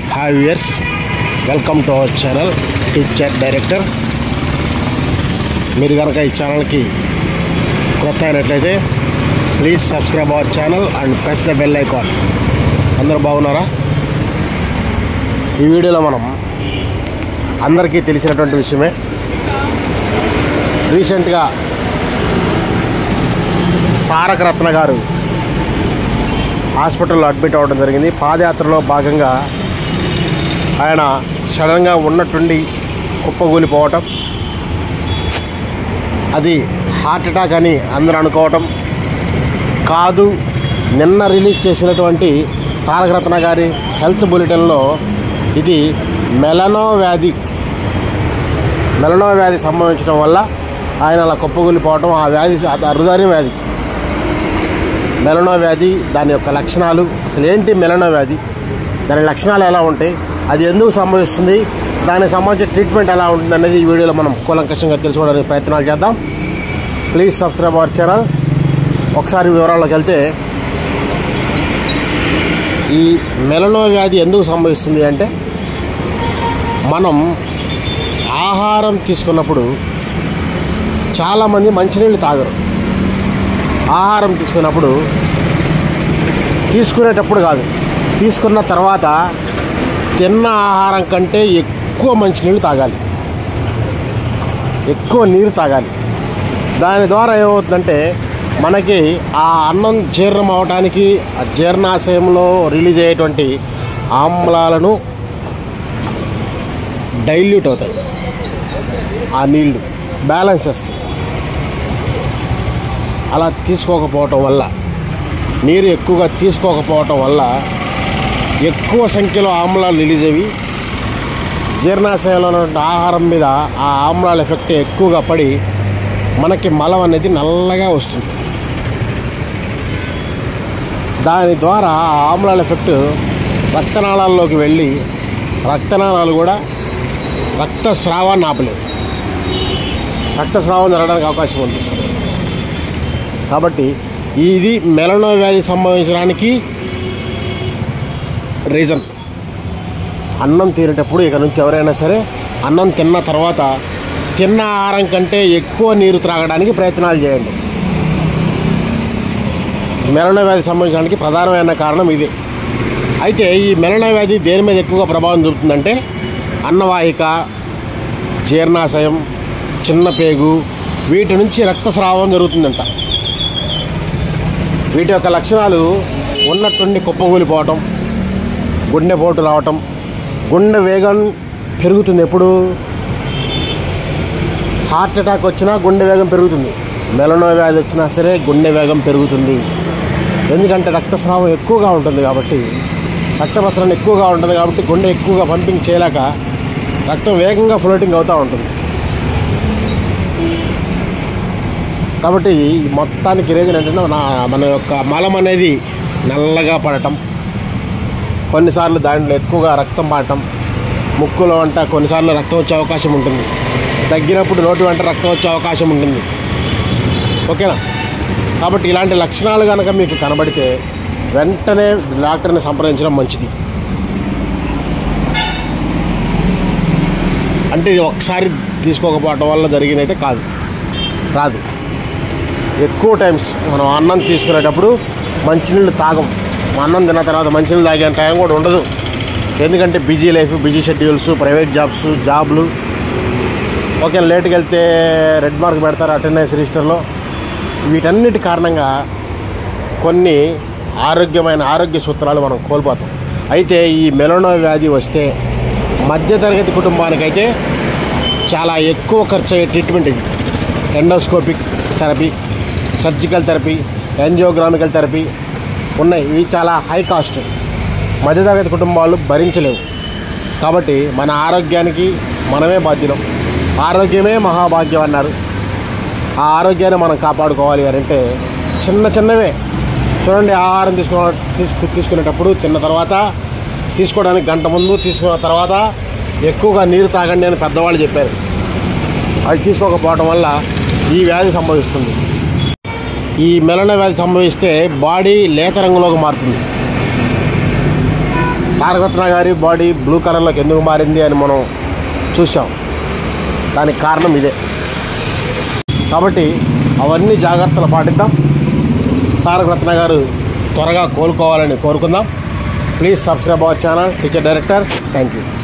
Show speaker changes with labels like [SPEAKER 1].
[SPEAKER 1] hi viewers welcome to our channel teacher director మీరు కనుక ఈ ఛానల్కి కొత్త అయినట్లయితే please subscribe our channel and press the bell icon అందరూ బాగున్నారా ఈ వీడియోలో మనం అందరికీ తెలిసినటువంటి విషయమే రీసెంట్గా తారక రత్న గారు హాస్పిటల్లో అడ్మిట్ అవ్వడం జరిగింది పాదయాత్రలో భాగంగా ఆయన సడన్గా ఉన్నట్టుండి కుప్పగూలిపోవటం అది హార్ట్ అటాక్ అని అందరూ అనుకోవటం కాదు నిన్న రిలీజ్ చేసినటువంటి తారక రత్న గారి హెల్త్ బులెటిన్లో ఇది మెలనో వ్యాధి మెలనో వ్యాధి సంభవించడం వల్ల ఆయన అలా కుప్పగూలిపోవటం ఆ వ్యాధి అది అరుదారి వ్యాధి మెలనో వ్యాధి దాని యొక్క లక్షణాలు అసలు ఏంటి మెలనో వ్యాధి దాని లక్షణాలు ఎలా ఉంటాయి అది ఎందుకు సంభవిస్తుంది దానికి సంబంధించిన ట్రీట్మెంట్ ఎలా ఉంటుంది అనేది ఈ వీడియోలో మనం కూలంకషంగా తెలుసుకోవడానికి ప్రయత్నాలు చేద్దాం ప్లీజ్ సబ్స్క్రైబ్ అవర్ ఛానల్ ఒకసారి వివరాల్లోకి వెళ్తే ఈ మెలనో వ్యాధి ఎందుకు సంభవిస్తుంది అంటే మనం ఆహారం తీసుకున్నప్పుడు చాలామంది మంచినీళ్ళు తాగరు ఆహారం తీసుకున్నప్పుడు తీసుకునేటప్పుడు కాదు తీసుకున్న తర్వాత తిన్న ఆహారం కంటే ఎక్కువ మంచినీళ్ళు తాగాలి ఎక్కువ నీరు తాగాలి దాని ద్వారా ఏమవుతుందంటే మనకి ఆ అన్నం జీర్ణం అవడానికి ఆ జీర్ణాశయంలో రిలీజ్ అయ్యేటువంటి ఆమ్లాలను డైల్యూట్ అవుతాయి ఆ నీళ్లు బ్యాలెన్స్ చేస్తాయి అలా తీసుకోకపోవటం వల్ల నీరు ఎక్కువగా తీసుకోకపోవటం వల్ల ఎక్కువ సంఖ్యలో ఆమ్లాలు రిలీజ్ అయ్యి జీర్ణాశయంలో ఉన్నటువంటి ఆహారం మీద ఆ ఆమ్లాల ఎఫెక్ట్ ఎక్కువగా పడి మనకి మలం అనేది నల్లగా వస్తుంది దాని ద్వారా ఆ ఆమ్లాల ఎఫెక్ట్ రక్తనాళాల్లోకి వెళ్ళి రక్తనాళాలు కూడా రక్తస్రావాన్ని ఆపలేవు రక్తస్రావం జరగడానికి అవకాశం ఉంది కాబట్టి ఇది మెలనో వ్యాధి సంభవించడానికి రీజన్ అన్నం తినేటప్పుడు ఇక నుంచి ఎవరైనా సరే అన్నం తిన్న తర్వాత తిన్న ఆహారం కంటే ఎక్కువ నీరు త్రాగడానికి ప్రయత్నాలు చేయండి మెలనో వ్యాధి సంభవించడానికి ప్రధానమైన కారణం ఇది అయితే ఈ మెలనో వ్యాధి దేని మీద ఎక్కువగా ప్రభావం చూపుతుందంటే అన్నవాహిక జీర్ణాశయం చిన్న పేగు వీటి నుంచి రక్తస్రావం జరుగుతుందంట వీటి యొక్క లక్షణాలు ఉన్నట్టుండి కుప్పగూలిపోవటం గుండెపోటు రావటం గుండె వేగం పెరుగుతుంది ఎప్పుడు హార్ట్ అటాక్ వచ్చినా గుండె వేగం పెరుగుతుంది మెలనో వ్యాధి వచ్చినా సరే గుండె వేగం పెరుగుతుంది ఎందుకంటే రక్తస్రావం ఎక్కువగా ఉంటుంది కాబట్టి రక్త ప్రసరణ ఎక్కువగా ఉంటుంది కాబట్టి గుండె ఎక్కువగా పంపింగ్ చేయలేక రక్తం వేగంగా ఫ్లోటింగ్ అవుతూ ఉంటుంది కాబట్టి ఈ మొత్తానికి రీజన్ ఏంటంటే మన మన యొక్క మలం అనేది నల్లగా పడటం కొన్నిసార్లు దాంట్లో ఎక్కువగా రక్తం పడటం ముక్కులో వంట కొన్నిసార్లు రక్తం వచ్చే అవకాశం ఉంటుంది తగ్గినప్పుడు నోటి వెంట రక్తం వచ్చే అవకాశం ఉంటుంది ఓకేనా కాబట్టి ఇలాంటి లక్షణాలు కనుక మీకు కనబడితే వెంటనే డాక్టర్ని సంప్రదించడం మంచిది అంటే ఇది ఒకసారి తీసుకోకపోవటం వల్ల జరిగినైతే కాదు రాదు ఎక్కువ టైమ్స్ మనం అన్నం తీసుకునేటప్పుడు మంచినీళ్ళు తాగం అన్నం తిన్న తర్వాత మంచినీళ్ళు తాగే టైం కూడా ఉండదు ఎందుకంటే busy life busy schedules private jobs జాబ్లు ఓకే లేట్కి వెళ్తే రెడ్ మార్క్ పెడతారు అటెండెన్స్ రిజిస్టర్లో వీటన్నిటి కారణంగా కొన్ని ఆరోగ్యమైన ఆరోగ్య సూత్రాలు మనం కోల్పోతాం అయితే ఈ మెలనో వ్యాధి వస్తే మధ్యతరగతి కుటుంబానికైతే చాలా ఎక్కువ ఖర్చు అయ్యే ట్రీట్మెంట్ ఇది ఎండోస్కోపిక్ థెరపీ సర్జికల్ థెరపీ యాంజియోగ్రామికల్ థెరపీ ఉన్నాయి ఇవి చాలా హై కాస్ట్ మధ్యతరగతి కుటుంబాలు భరించలేవు కాబట్టి మన ఆరోగ్యానికి మనమే బాధ్యులం ఆరోగ్యమే మహాభాగ్యం అన్నారు ఆ ఆరోగ్యాన్ని మనం కాపాడుకోవాలి అని అంటే చిన్న చిన్నవే చూడండి ఆహారం తీసుకున్న తీసుకు తీసుకునేటప్పుడు తిన్న తర్వాత తీసుకోవడానికి గంట ముందు తీసుకున్న తర్వాత ఎక్కువగా నీరు తాగండి అని పెద్దవాళ్ళు చెప్పారు అది తీసుకోకపోవడం వల్ల ఈ వ్యాధి సంభవిస్తుంది ఈ మెలన వ్యాధి సంభవిస్తే బాడీ లేత రంగులోకి మారుతుంది తారకరత్న గారి బాడీ బ్లూ కలర్లోకి ఎందుకు మారింది అని మనం చూసాం దానికి కారణం ఇదే కాబట్టి అవన్నీ జాగ్రత్తలు పాటిద్దాం తారకరత్న గారు త్వరగా కోలుకోవాలని కోరుకుందాం please subscribe our channel teacher director thank you